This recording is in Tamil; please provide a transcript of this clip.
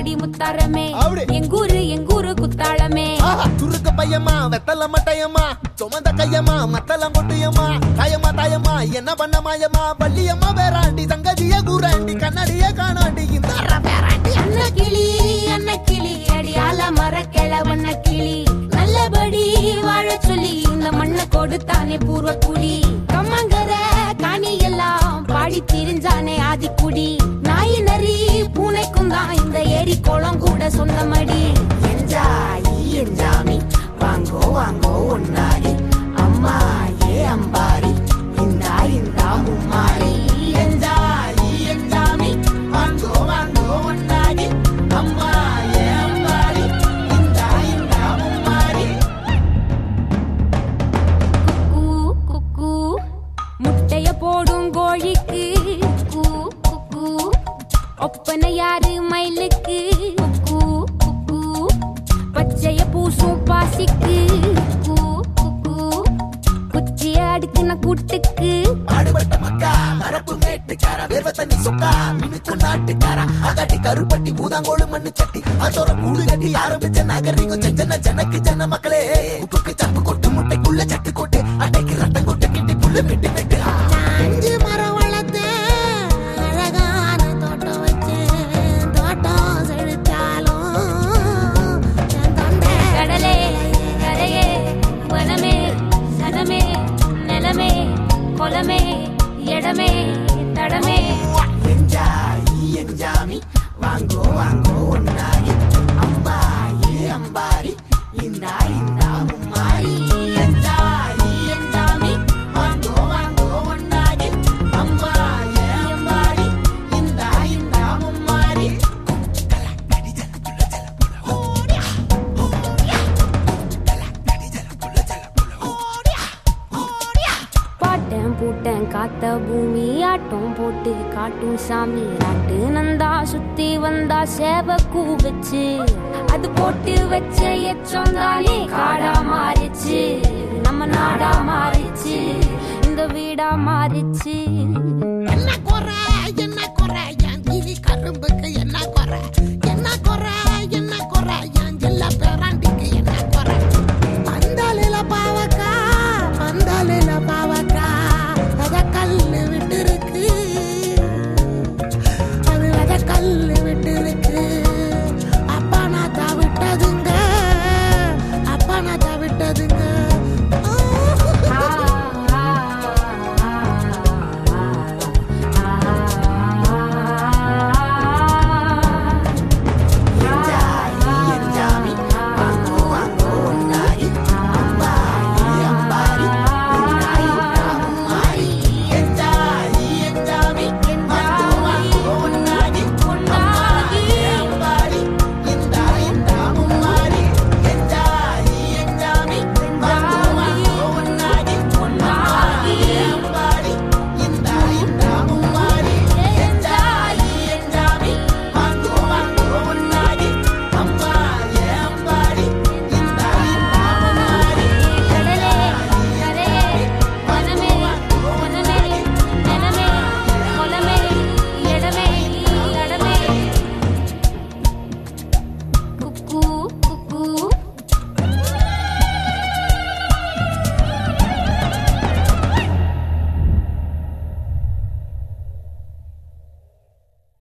வாடி முத்தாரமே அப்படி. எங்கூரு எங்கூரு குத்தாளமே ஆஹா, துருக்கு பையம்மா வெத்தல மட்டையம்மா சுமந்த கையம்மா மத்தல கொட்டியம்மா தாயம்மா தாயம்மா என்ன பண்ண மாயம்மா பள்ளியம்மா வேறாண்டி சங்கதிய கூறாண்டி கண்ணாடிய காணாண்டி இந்த பேராண்டி அன்ன கிளி அன்ன கிளி அடியால மரக்கிழ வண்ண கிளி நல்லபடி வாழ சொல்லி இந்த மண்ணை கொடுத்தானே பூர்வ குடி கம்மங்கர காணி எல்லாம் பாடி திரிஞ்சானே ஆதிக்குடி நாய் நரி பூனைக்கும் தான் இந்த ஏரி குளம் கூட சொந்தமடி என்ஜாய் என்ஜாமி வாங்கோ வாங்கோ ஒன்னாரி அம்மா ஏ அம்பாரி இந்தா இந்தா மும்மாரி என்ஜாய் என்ஜாமி வாங்கோ வாங்கோ ஒன்னாரி அம்மா ஏ அம்பாரி இந்தா இந்தா மும்மாரி குக்கூ குக்கூ முட்டைய போடும் கோழிக்கு குக்கூ குக்கூ ஒப்பனை யாரு மயிலுக்கு குக்கூ குக்கூ பச்சைய பூசும் பாசிக்கு குக்கூ குக்கூ குச்சிய அடுக்குன கூட்டுக்கு ஆடுபட்ட மக்கா மரப்பு மேட்டுக்கார வேர்வ தண்ணி சொக்கா மினுக்கு நாட்டுக்கார அகாட்டி கருப்பட்டி பூதாங்கோடு மண்ணு சட்டி அதோட கூடு கட்டி ஆரம்பிச்ச நாகரிகம் செஞ்சன ஜனக்கு ஜன மக்களே உப்புக்கு சப்பு கொட்டு முட்டைக்குள்ள சட்டு கொட்டு அட்டைக்கு ரத்தம் கொட்டு கிட்டி புல்லு வெட்டு வெட்டு அஞ்சு மரம் வளர்த்தேன் அழகான தோட்டம் வச்சேன் தோட்டம் செழிச்சாலும் என் தொண்டை கடலே கரையே வனமே சனமே நிலமே குலமே இடமே தடமே என்ஜாய் என்ஜாமி வாங்கோ வாங்கோ ஒன்னாரி அம்பா ஏ அம்பாரி இந்தா இந்தா மும்மாரி என்ஜாய் என்ஜாமி வாங்கோ வாங்கோ ஒன்னாரி அம்பா ஏ அம்பாரி இந்தா இந்தா மும்மாரி பாட்டேன் பூட்டேன் காத்த பூமி ஆட்டம் போட்டு காட்டும் சாமி நாட்டு நந்தா சுத்தி வந்தா சேவ கூ வச்சு அது போட்டு வச்ச எச்சம் தானே காடா மாறிச்சு நம்ம நாடா மாறிச்சு இந்த வீடா மாறிச்சு